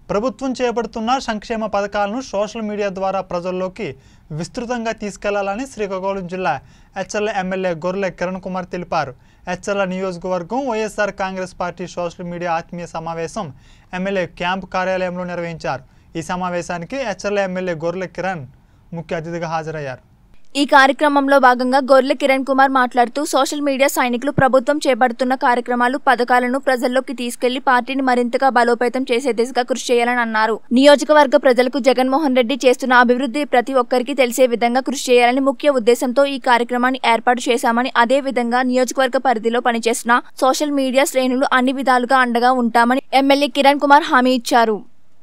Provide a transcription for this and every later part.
ప్రభుత్వం చేపడుతున్న సంక్షేమ పథకాలను సోషల్ మీడియా ద్వారా ప్రజల్లోకి విస్తృతంగా తీసుకెళ్లాలని శ్రీకాకుళం జిల్లా హెచ్చర్ల ఎమ్మెల్యే గొర్రె కిరణ్ కుమార్ తెలిపారు హెచ్చర్ల నియోజకవర్గం YSR Congress party social media ఆత్మీయ సమావేశం ఎమ్మెల్యే క్యాంప్ కార్యాలయంలో నిర్వహించారు ఈ సమావేశానికి హెచ్చర్ల ఎమ్మెల్యే గొర్రె కిరణ్ ముఖ్య అతిథిగా హాజరయ్యారు ఈ కార్యక్రమంలో భాగంగా గొర్రె కిరణ్ కుమార్ మాట్లాడుతూ సోషల్ మీడియా సైనికులు ప్రభుత్వం చేపడుతున్న కార్యక్రమాలు పథకాలను ప్రజల్లోకి తీసుకెళ్లి పార్టీని మరింతగా బలోపేతం చేసే దిశగా కృషి చేయాలని అన్నారు నియోజకవర్గ ప్రజలకు జగన్మోహన్ రెడ్డి చేస్తున్న అభివృద్ధి ప్రతి ఒక్కరికి తెలిసే విధంగా కృషి చేయాలని ముఖ్య ఉద్దేశంతో ఈ కార్యక్రమాన్ని ఏర్పాటు చేశామని అదే విధంగా నియోజకవర్గ పరిధిలో పనిచేస్తున్న సోషల్ మీడియా శ్రేణులు అన్ని విధాలుగా అండగా ఉంటామని ఎమ్మెల్యే కిరణ్ కుమార్ హామీ ఇచ్చారు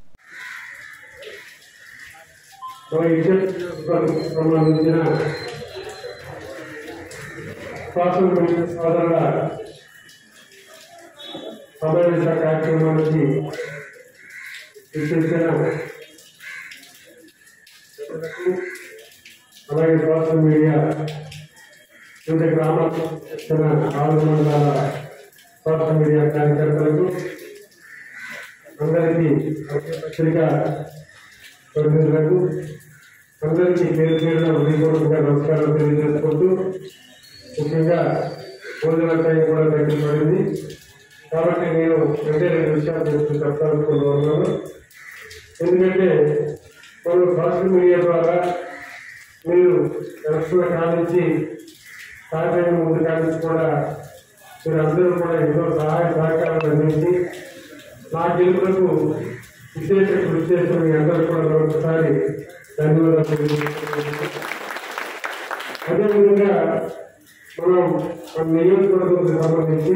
మన విద్యుత్ సంబంధించిన శ్వాసం సోదరుల సమావేశ కార్యక్రమానికి విచ్చేసిన అలాగే సోషల్ మీడియా వివిధ గ్రామాలకు చెందిన ఆరు మండలాల సోషల్ మీడియా కార్యకర్తలకు అందరికీ పత్రికా ప్రతినిధులకు అందరికీ పేరు పేరున హృదయపూర్వకంగా నమస్కారం తెలియజేసుకుంటూ ముఖ్యంగా భోజన టైం కూడా దగ్గర పడింది కాబట్టి నేను రెండే రెండు విషయాలు గురించి చెప్పాలనుకుంటున్నాను ఎందుకంటే మనం సోషల్ మీడియా ద్వారా మీరు ఎలక్షన్ల కానించి సాధ్యమైన ముందు కానించి కూడా మీరు అందరూ కూడా ఎంతో సహాయ సహకారాలు అందించి నా గెలుపులకు విశేష కృషి చేసిన మీ అందరూ కూడా మరొకసారి ధన్యవాదాలు తెలియజేస్తున్నాను. అదేవిధంగా మనం మన నియోజకవర్గంకి సంబంధించి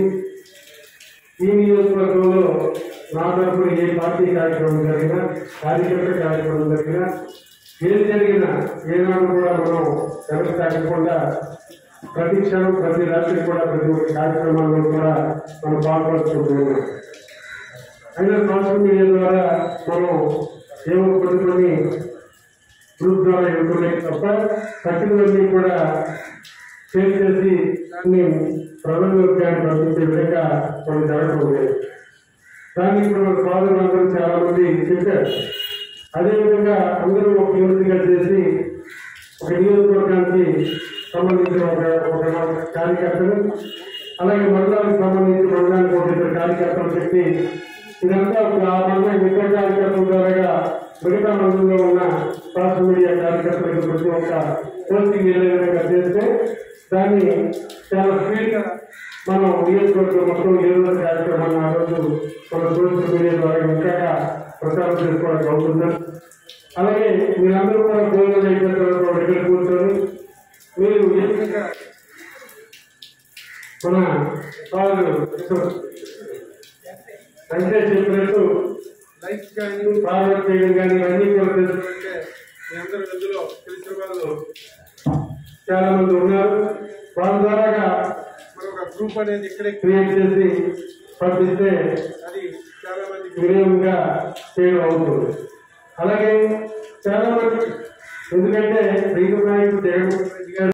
ఈ నియోజకవర్గంలో నా తరఫున ఏ పార్టీ కార్యక్రమం జరిగినా కార్యకర్త కార్యక్రమం జరిగినా ఏది జరిగినా ఏనాడు కూడా మనం వెనక తగ్గకుండా ప్రతి క్షణం ప్రతి రాత్రి కూడా ప్రతి ఒక్క కార్యక్రమాల్లో కూడా మనం పాల్పడుతుంటున్నాం అయినా సోషల్ మీడియా ద్వారా మనం ఏమో కొన్ని కొన్ని గ్రూప్ ద్వారా ఎదుర్కొన్నాయి తప్ప కట్టినవన్నీ కూడా షేర్ చేసి దాన్ని ప్రజల్లోకి కానీ పంపించే విధంగా మనం జరగడం లేదు దాన్ని ఇప్పుడు మన సోదరులు అందరూ చాలా మంది చెప్పారు అదేవిధంగా అందరూ ఒక యూనిట్గా చేసి ఒక నియోజకవర్గానికి సంబంధించిన ఒక ఒక కార్యకర్తలు అలాగే మండలానికి సంబంధించి మండలానికి ఒక ఇద్దరు కార్యకర్తలు చెప్పి ఇదంతా ఒక ఆ మండలం ఇద్దరు కార్యకర్తల ద్వారా మిగతా మండలంలో ఉన్న సోషల్ మీడియా కార్యకర్తలకు ప్రతి ఒక్క పోస్టింగ్ వెళ్ళే విధంగా చేస్తే దాన్ని చాలా స్పీడ్గా మనం నియోజకవర్గం మొత్తం ఏదో ఒక కార్యక్రమాన్ని ఆ రోజు మన సోషల్ మీడియా ద్వారా ఇంకా ప్రచారం చేసుకోవడానికి అవుతుంది అలాగే మీరందరూ కూడా భోజనం అయిపోయిన తర్వాత ఒక దగ్గర కూర్చొని మీరు ఏ విధంగా మన వాళ్ళు అంటే చెప్పినట్టు లైక్స్ కానీ ఫార్వర్డ్ చేయడం కానీ ఇవన్నీ కూడా తెలుసుకుంటే మీ అందరూ ఇందులో తెలిసిన వాళ్ళు చాలా మంది ఉన్నారు వాళ్ళ ద్వారాగా మనం ఒక గ్రూప్ అనేది ఇక్కడే క్రియేట్ చేసి పంపిస్తే అది చాలా మందికి వినియోగంగా చేయడం అవుతుంది అలాగే చాలా మంది ఎందుకంటే శ్రీను నాయకుడు జగన్మోహన్ రెడ్డి గారు